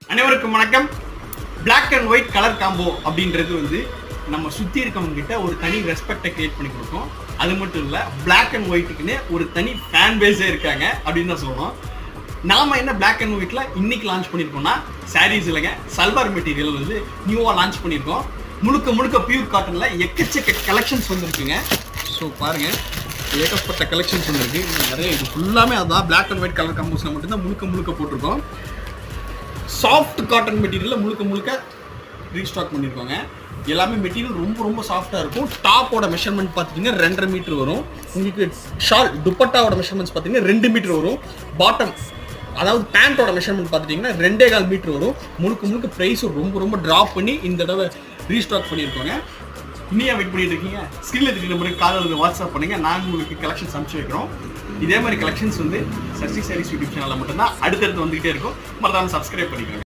அனைவருக்கும் வணக்கம் Black and white colour combo அப்படின்றது வந்து நம்ம சுத்தி இருக்கவங்க கிட்ட ஒரு தனி ரெஸ்பெக்டை கிரியேட் பண்ணி கொடுக்கும் அது மட்டும் இல்ல Black அண்ட் ஒயிட்டுக்குன்னு ஒரு தனி ஃபேன் பேஸே இருக்காங்க அப்படின்னு தான் சொல்லணும் நாம என்ன Black அண்ட் ஒயிட்ல இன்னைக்கு லான்ச் பண்ணியிருக்கோம்னா சாரீஸ் இல்லைங்க சல்வார் மெட்டீரியல் வந்து நியூவா லான்ச் பண்ணியிருக்கோம் முழுக்க முழுக்க பியூர் காட்டன்ல எக்கச்சக்க கலெக்ஷன்ஸ் வந்திருக்குங்க ஸோ பாருங்க ஏகப்பட்ட கலெக்ஷன்ஸ் வந்திருக்கு இன்னும் நிறைய இது ஃபுல்லாமே அதான் Black அண்ட் ஒயிட் கலர் காம்போஸ்ல மட்டும்தான் முழுக்க முழுக்க போட்டிருக்கோம் சாஃப்ட் காட்டன் மெட்டீரியலில் முழுக்க முழுக்க ரீஸ்டாக் பண்ணியிருக்கோங்க எல்லாமே மெட்டீரியல் ரொம்ப ரொம்ப சாஃப்டாக இருக்கும் டாப்போட மெஷர்மெண்ட் பார்த்துட்டிங்கன்னா ரெண்டரை மீட்டர் வரும் உங்களுக்கு ஷால் துப்பட்டாவோட மெஷர்மெண்ட்ஸ் பார்த்தீங்கன்னா ரெண்டு மீட்டர் வரும் பாட்டம் அதாவது பேண்ட்டோட மெஷர்மெண்ட் பார்த்துட்டிங்கன்னா ரெண்டே கால் மீட்டர் வரும் முழுக்க முழுக்க ப்ரைஸும் ரொம்ப ரொம்ப ட்ராப் பண்ணி இந்த தடவை ரீஸ்டாக் பண்ணியிருக்கோங்க இனியா வெயிட் பண்ணிட்டு இருக்கீங்க ஸ்கில் எதுக்கு நம்பருக்கு காலையில் வாட்ஸ்அப் பண்ணுங்க நாங்கள் உங்களுக்கு கலெக்ஷன்ஸ் அனுப்பிச்சு வைக்கிறோம் இதே மாதிரி கலெக்ஷன்ஸ் வந்து சர்ச்சி சாரீஸ் யூடியூப் சேனலில் மட்டும்தான் அடுத்தடுத்து வந்துகிட்டே இருக்கும் மறக்காம சப்ஸ்கிரைப் பண்ணிக்கோங்க